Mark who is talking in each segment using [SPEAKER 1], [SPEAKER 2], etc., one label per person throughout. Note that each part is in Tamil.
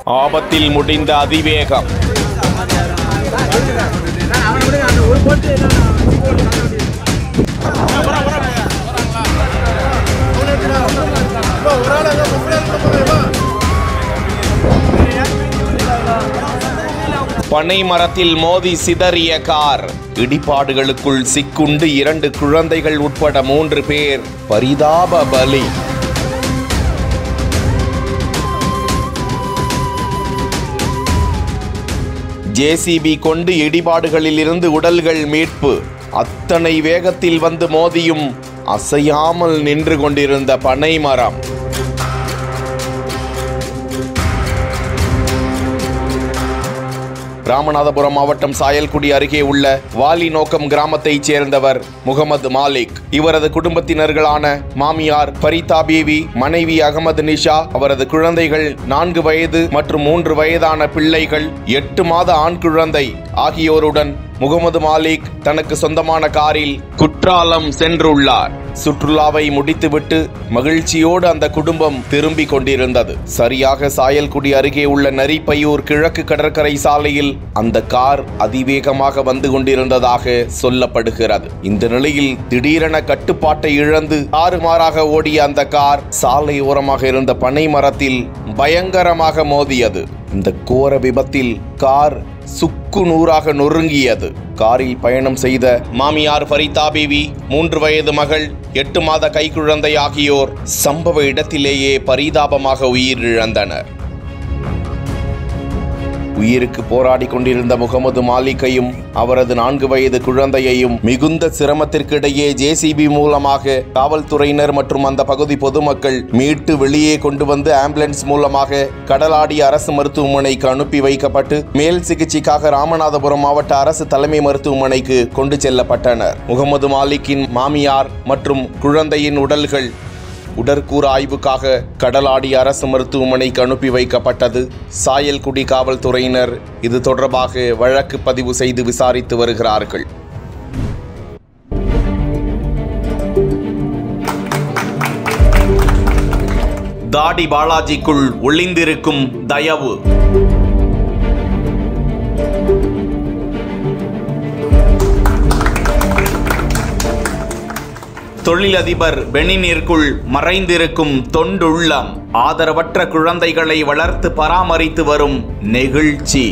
[SPEAKER 1] ஆபத்தில் முடிந்த அதிவேகம் பனை மரத்தில் மோதி சிதறிய கார் இடிபாடுகளுக்குள் சிக்குண்டு இரண்டு குழந்தைகள் உட்பட மூன்று பேர் பரிதாப பலி ஜேசிபி கொண்டு இடிபாடுகளில் இருந்து உடல்கள் மீட்பு அத்தனை வேகத்தில் வந்து மோதியும் அசையாமல் நின்று கொண்டிருந்த பனை மரம் ராமநாதபுரம் மாவட்டம் சாயல்குடி அருகே உள்ள வாலி நோக்கம் கிராமத்தைச் சேர்ந்தவர் முகமது மாலிக் இவரது குடும்பத்தினர்களான மாமியார் பரிதா பீவி மனைவி அகமது நிஷா அவரது குழந்தைகள் நான்கு வயது மற்றும் மூன்று வயதான பிள்ளைகள் எட்டு மாத ஆண் குழந்தை ஆகியோருடன் முகமது மாலிக் தனக்கு சொந்தமான காரில் குற்றாலம் சென்றுள்ளார் சுற்றுலாவை முடித்துவிட்டு மகிழ்ச்சியோடு அந்த குடும்பம் திரும்பிக் கொண்டிருந்தது சரியாக சாயல்குடி அருகே உள்ள நரிப்பையூர் கிழக்கு கடற்கரை சாலையில் அந்த கார் அதிவேகமாக வந்து கொண்டிருந்ததாக சொல்லப்படுகிறது இந்த நிலையில் திடீரென கட்டுப்பாட்டை இழந்து தாறுமாறாக ஓடிய அந்த கார் சாலை ஓரமாக இருந்த பனை மரத்தில் பயங்கரமாக மோதியது இந்த கோர விபத்தில் கார் சுக்கு நூறாக நொறுங்கியது காரில் பயணம் செய்த மாமியார் ஃபரிதா பீவி மூன்று வயது மகள் எட்டு மாத கைக்குழந்தை ஆகியோர் சம்பவ இடத்திலேயே பரிதாபமாக உயிரிழந்தனர் உயிருக்கு போராடி கொண்டிருந்த முகமது மாலிக்கையும் அவரது நான்கு வயது குழந்தையையும் மிகுந்த சிரமத்திற்கிடையே ஜேசிபி மூலமாக காவல்துறையினர் மற்றும் அந்த பகுதி பொதுமக்கள் மீட்டு வெளியே கொண்டு வந்து ஆம்புலன்ஸ் மூலமாக கடலாடி அரசு மருத்துவமனைக்கு அனுப்பி வைக்கப்பட்டு மேல் சிகிச்சைக்காக ராமநாதபுரம் மாவட்ட அரசு தலைமை மருத்துவமனைக்கு கொண்டு செல்லப்பட்டனர் முகமது மாலிக்கின் மாமியார் மற்றும் குழந்தையின் உடல்கள் உடற்கூறு ஆய்வுக்காக கடலாடி அரசு மருத்துவமனைக்கு அனுப்பி வைக்கப்பட்டது சாயல்குடி காவல்துறையினர் இது தொடர்பாக வழக்கு பதிவு செய்து விசாரித்து வருகிறார்கள் தாடி பாலாஜிக்குள் ஒளிந்திருக்கும் தயவு தொழிலதிபர் பெனினிற்குள் மறைந்திருக்கும் தொண்டுள்ளம் ஆதரவற்ற குழந்தைகளை வளர்த்து பராமரித்து வரும் நெகிழ்ச்சி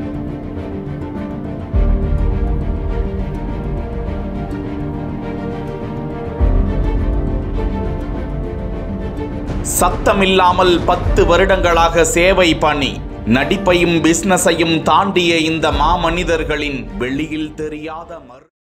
[SPEAKER 1] சத்தமில்லாமல் பத்து வருடங்களாக சேவை பணி நடிப்பையும் பிசினஸையும் தாண்டிய இந்த மாமனிதர்களின் வெளியில் தெரியாத மறு